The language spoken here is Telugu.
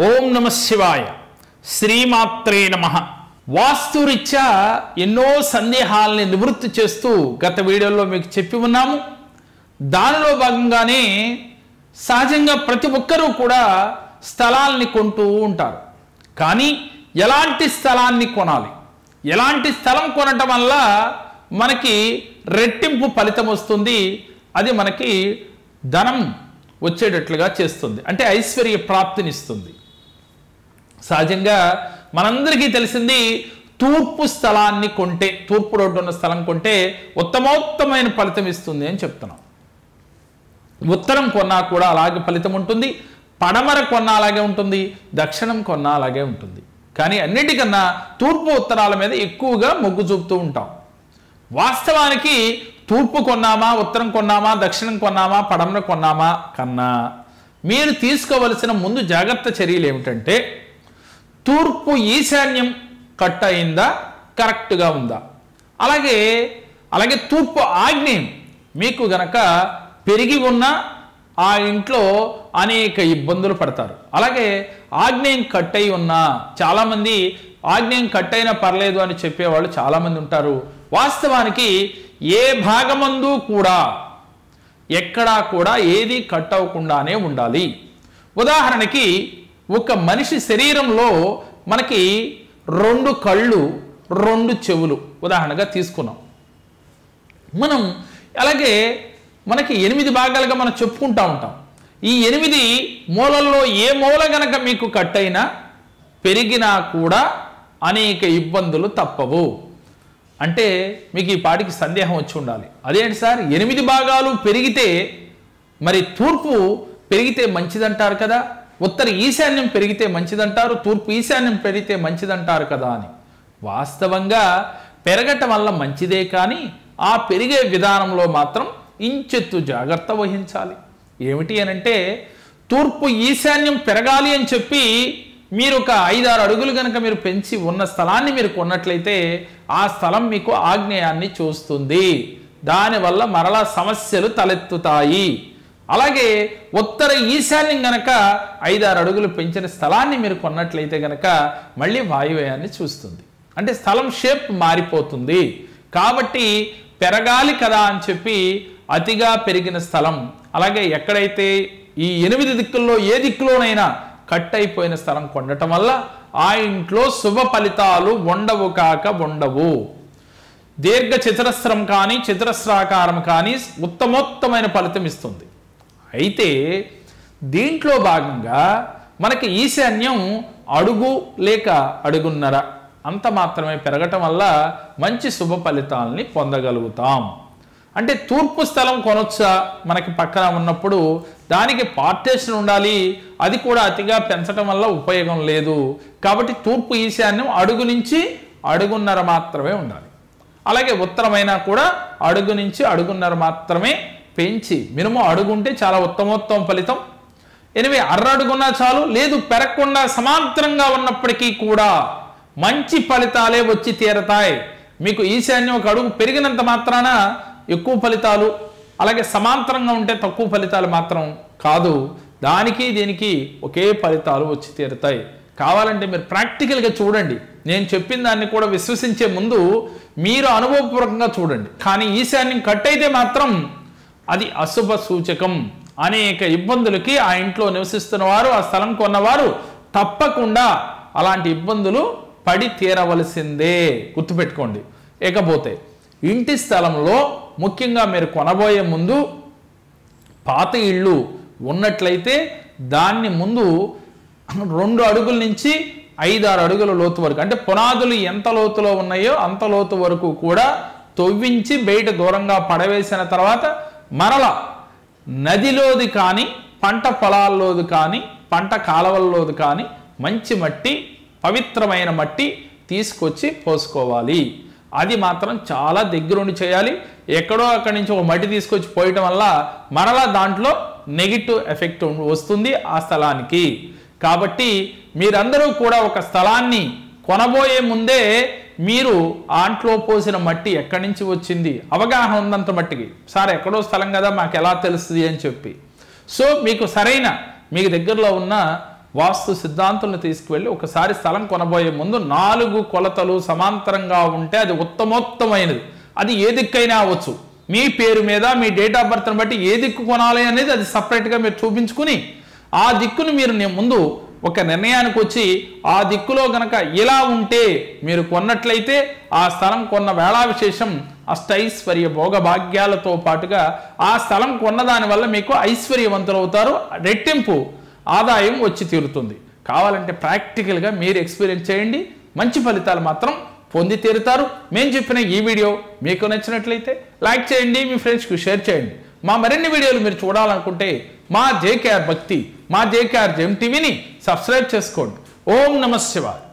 ఓం నమ శివాయ శ్రీమాత్రే నమ వాస్తురీత్యా ఎన్నో సందేహాలని నివృత్తి చేస్తూ గత వీడియోలో మీకు చెప్పి ఉన్నాము దానిలో భాగంగానే సహజంగా ప్రతి ఒక్కరూ కూడా స్థలాల్ని కొంటూ ఉంటారు కానీ ఎలాంటి స్థలాన్ని కొనాలి ఎలాంటి స్థలం కొనటం వల్ల మనకి రెట్టింపు ఫలితం వస్తుంది అది మనకి ధనం వచ్చేటట్లుగా చేస్తుంది అంటే ఐశ్వర్య ప్రాప్తినిస్తుంది సహజంగా మనందరికీ తెలిసింది తూర్పు స్థలాన్ని కొంటే తూర్పు రోడ్డు ఉన్న స్థలం కొంటే ఉత్తమోత్తమైన ఫలితం ఇస్తుంది అని చెప్తున్నాం ఉత్తరం కొన్నా కూడా అలాగే ఫలితం ఉంటుంది పడమర కొన్నా అలాగే ఉంటుంది దక్షిణం కొన్నా అలాగే ఉంటుంది కానీ అన్నిటికన్నా తూర్పు ఉత్తరాల మీద ఎక్కువగా మొగ్గు చూపుతూ ఉంటాం వాస్తవానికి తూర్పు కొన్నామా ఉత్తరం కొన్నామా దక్షిణం కొన్నామా పడమర కొన్నామా కన్నా మీరు తీసుకోవలసిన ముందు జాగ్రత్త చర్యలు ఏమిటంటే తూర్పు ఈశాన్యం కట్ అయిందా కరెక్ట్గా ఉందా అలాగే అలాగే తూర్పు ఆగ్నేయం మీకు గనక పెరిగి ఉన్న ఆ ఇంట్లో అనేక ఇబ్బందులు పడతారు అలాగే ఆగ్నేయం కట్ అయి ఉన్నా చాలామంది ఆగ్నేయం కట్ అయినా పర్లేదు అని చెప్పేవాళ్ళు చాలామంది ఉంటారు వాస్తవానికి ఏ భాగమందు కూడా ఎక్కడా కూడా ఏది కట్ అవ్వకుండానే ఉండాలి ఉదాహరణకి ఒక మనిషి శరీరంలో మనకి రెండు కళ్ళు రెండు చెవులు ఉదాహరణగా తీసుకున్నాం మనం అలాగే మనకి ఎనిమిది భాగాలుగా మనం చెప్పుకుంటా ఉంటాం ఈ ఎనిమిది మూలల్లో ఏ మూల గనక మీకు కట్ అయినా పెరిగినా కూడా అనేక ఇబ్బందులు తప్పవు అంటే మీకు ఈ పాటికి సందేహం వచ్చి ఉండాలి అదేంటి సార్ ఎనిమిది భాగాలు పెరిగితే మరి తూర్పు పెరిగితే మంచిదంటారు కదా ఉత్తర ఈశాన్యం పెరిగితే మంచిదంటారు తూర్పు ఈశాన్యం పెరిగితే మంచిదంటారు కదా అని వాస్తవంగా పెరగటం వల్ల మంచిదే కానీ ఆ పెరిగే విధానంలో మాత్రం ఇంచెత్తు జాగ్రత్త వహించాలి ఏమిటి అనంటే తూర్పు ఈశాన్యం పెరగాలి అని చెప్పి మీరు ఒక ఐదారు అడుగులు కనుక మీరు పెంచి ఉన్న స్థలాన్ని మీరు కొన్నట్లయితే ఆ స్థలం మీకు ఆగ్నేయాన్ని చూస్తుంది దానివల్ల మరలా సమస్యలు తలెత్తుతాయి అలాగే ఉత్తర ఈశాన్యం గనక ఐదారు అడుగులు పెంచిన స్థలాన్ని మీరు కొన్నట్లయితే గనక మళ్ళీ వాయువ్యాన్ని చూస్తుంది అంటే స్థలం షేప్ మారిపోతుంది కాబట్టి పెరగాలి కదా అని చెప్పి అతిగా పెరిగిన స్థలం అలాగే ఎక్కడైతే ఈ ఎనిమిది దిక్కుల్లో ఏ దిక్కులోనైనా కట్ అయిపోయిన స్థలం కొనటం వల్ల ఆ ఇంట్లో శుభ ఫలితాలు ఉండవు కాక ఉండవు దీర్ఘ చతురస్రం కానీ చతురస్రాకారం కానీ ఉత్తమోత్తమైన ఫలితం ఇస్తుంది అయితే దీంట్లో భాగంగా మనకి ఈశాన్యం అడుగు లేక అడుగున్నర అంత మాత్రమే పెరగటం వల్ల మంచి శుభ ఫలితాలని పొందగలుగుతాం అంటే తూర్పు స్థలం కొనొచ్చా మనకి పక్కన ఉన్నప్పుడు దానికి పార్టేషన్ ఉండాలి అది కూడా అతిగా పెంచడం వల్ల ఉపయోగం లేదు కాబట్టి తూర్పు ఈశాన్యం అడుగు నుంచి అడుగున్నర మాత్రమే ఉండాలి అలాగే ఉత్తరమైనా కూడా అడుగు నుంచి అడుగున్నర మాత్రమే పెంచి మినిమం అడుగుంటే చాలా ఉత్తమోత్తమ ఫలితం ఎనివే అర్ర అడుగున్నా చాలు లేదు పెరగకుండా సమాంతరంగా ఉన్నప్పటికీ కూడా మంచి ఫలితాలే వచ్చి తీరతాయి మీకు ఈశాన్యం ఒక అడుగు పెరిగినంత మాత్రాన ఎక్కువ ఫలితాలు అలాగే సమాంతరంగా ఉంటే తక్కువ ఫలితాలు మాత్రం కాదు దానికి దీనికి ఒకే ఫలితాలు వచ్చి తీరుతాయి కావాలంటే మీరు ప్రాక్టికల్గా చూడండి నేను చెప్పిన దాన్ని కూడా విశ్వసించే ముందు మీరు అనుభవపూర్వకంగా చూడండి కానీ ఈశాన్యం కట్ అయితే మాత్రం అది అశుభ సూచకం అనేక ఇబ్బందులకి ఆ ఇంట్లో నివసిస్తున్న వారు ఆ స్థలం కొన్నవారు తప్పకుండా అలాంటి ఇబ్బందులు పడి తీరవలసిందే గుర్తుపెట్టుకోండి ఇకపోతే ఇంటి స్థలంలో ముఖ్యంగా మీరు కొనబోయే ముందు పాత ఇళ్ళు ఉన్నట్లయితే దాన్ని ముందు రెండు అడుగుల నుంచి ఐదారు అడుగుల లోతు వరకు అంటే పునాదులు ఎంత లోతులో ఉన్నాయో అంత లోతు వరకు కూడా తవ్వించి బయట దూరంగా పడవేసిన తర్వాత మరల నదిలోది కానీ పంట పొలాల్లోది కానీ పంట కాలవల్లోది కానీ మంచి మట్టి పవిత్రమైన మట్టి తీసుకొచ్చి పోసుకోవాలి అది మాత్రం చాలా దగ్గరుండి చేయాలి ఎక్కడో అక్కడి నుంచి ఒక మట్టి తీసుకొచ్చి పోయటం వల్ల మరలా దాంట్లో నెగిటివ్ ఎఫెక్ట్ వస్తుంది ఆ స్థలానికి కాబట్టి మీరందరూ కూడా ఒక స్థలాన్ని కొనబోయే ముందే మీరు ఆంట్లో పోసిన మట్టి ఎక్కడి నుంచి వచ్చింది అవగాహన ఉన్నంత మట్టికి సార్ ఎక్కడో స్థలం కదా మాకు ఎలా తెలుస్తుంది అని చెప్పి సో మీకు సరైన మీకు దగ్గరలో ఉన్న వాస్తు సిద్ధాంతులను తీసుకువెళ్ళి ఒకసారి స్థలం కొనబోయే ముందు నాలుగు కొలతలు సమాంతరంగా ఉంటే అది ఉత్తమోత్తమైనది అది ఏ దిక్కైనా అవ్వచ్చు మీ పేరు మీద మీ డేట్ ఆఫ్ బర్త్ని బట్టి ఏ దిక్కు కొనాలి అనేది అది సపరేట్గా మీరు చూపించుకుని ఆ దిక్కును మీరు నే- ముందు ఒక నిర్ణయానికి వచ్చి ఆ దిక్కులో గనక ఇలా ఉంటే మీరు కొన్నట్లయితే ఆ స్థలం కొన్న వేళా విశేషం అష్టైశ్వర్య భోగభాగ్యాలతో పాటుగా ఆ స్థలం కొన్న దాని వల్ల మీకు ఐశ్వర్యవంతులు అవుతారు రెట్టింపు ఆదాయం వచ్చి తీరుతుంది కావాలంటే ప్రాక్టికల్గా మీరు ఎక్స్పీరియన్స్ చేయండి మంచి ఫలితాలు మాత్రం పొంది తీరుతారు మేము చెప్పిన ఈ వీడియో మీకు నచ్చినట్లయితే లైక్ చేయండి మీ ఫ్రెండ్స్కి షేర్ చేయండి మా మరిన్ని వీడియోలు మీరు చూడాలనుకుంటే మా జేకేఆర్ భక్తి మా జేకేఆర్ జెమ్ టీవీని సబ్స్క్రైబ్ చేసుకోండి ఓం నమ శివాయ